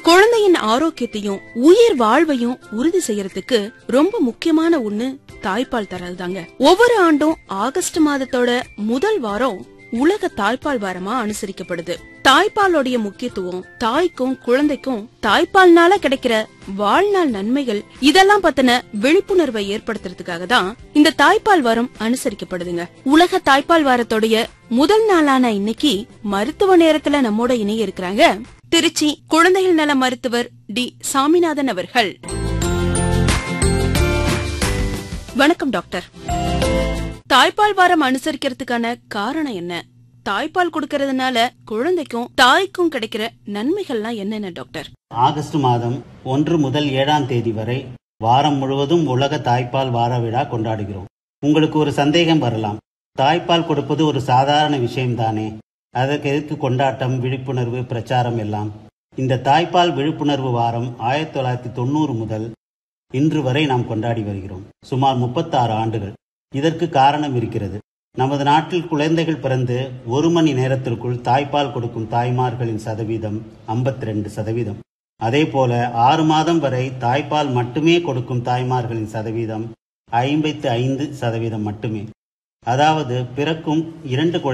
குழந்தையின் ஆரோக்கியத்தையும் உயிர் வாழ்வையும் உறுதி செய்யறதுக்கு ரொம்ப முக்கியமான ஒண்ணு தாய்ப்பால் தரதுதாங்க ஒவ்வொரு ஆண்டும் ஆகஸ்ட் மாதத்தோட முதல் வாரம் உலக தாய்ப்பால் வாரமா அனுசரிக்கப்படுது தாய்ப்பாலோடைய முக்கியத்துவம் தாய்க்கும் குழந்தைக்கும் தாய்ப்பால்னால கிடைக்கிற வாழ்நாள் நன்மைகள் இதெல்லாம் பத்தின விழிப்புணர்வை ஏற்படுத்துறதுக்காக தான் இந்த தாய்ப்பால் வாரம் அனுசரிக்கப்படுதுங்க உலக தாய்ப்பால் வாரத்தோடைய முதல் நாளான இன்னைக்கு மருத்துவ நேரத்துல நம்மோட இணைய இருக்கிறாங்க திருச்சி குழந்தைகள் நல மருத்துவர் டி சாமிநாதன் அவர்கள் வணக்கம் டாக்டர் தாய்ப்பால் வாரம் அனுசரிக்கிறதுக்கான காரணம் என்ன தாய்ப்பால் கொடுக்கறதுனால குழந்தைக்கும் தாய்க்கும் கிடைக்கிற நன்மைகள்லாம் என்னென்ன டாக்டர் ஆகஸ்ட் மாதம் ஒன்று முதல் ஏழாம் தேதி வரை வாரம் முழுவதும் உலக தாய்ப்பால் வார விழா கொண்டாடுகிறோம் உங்களுக்கு ஒரு சந்தேகம் வரலாம் தாய்ப்பால் கொடுப்பது ஒரு சாதாரண விஷயம்தானே அதற்கு எதுக்கு கொண்டாட்டம் விழிப்புணர்வு பிரச்சாரம் எல்லாம் இந்த தாய்ப்பால் விழிப்புணர்வு வாரம் ஆயிரத்தி தொள்ளாயிரத்தி தொண்ணூறு முதல் இன்று வரை நாம் கொண்டாடி வருகிறோம் சுமார் முப்பத்தாறு ஆண்டுகள் இதற்கு காரணம் இருக்கிறது நமது நாட்டில் குழந்தைகள் பிறந்து ஒரு மணி நேரத்திற்குள் தாய்ப்பால் கொடுக்கும் தாய்மார்களின் சதவீதம் 52% சதவீதம் அதே போல ஆறு மாதம் வரை தாய்ப்பால் மட்டுமே கொடுக்கும் தாய்மார்களின் சதவீதம் ஐம்பத்தி ஐந்து சதவீதம் மட்டுமே அதாவது பிறக்கும் இரண்டு குழந்தை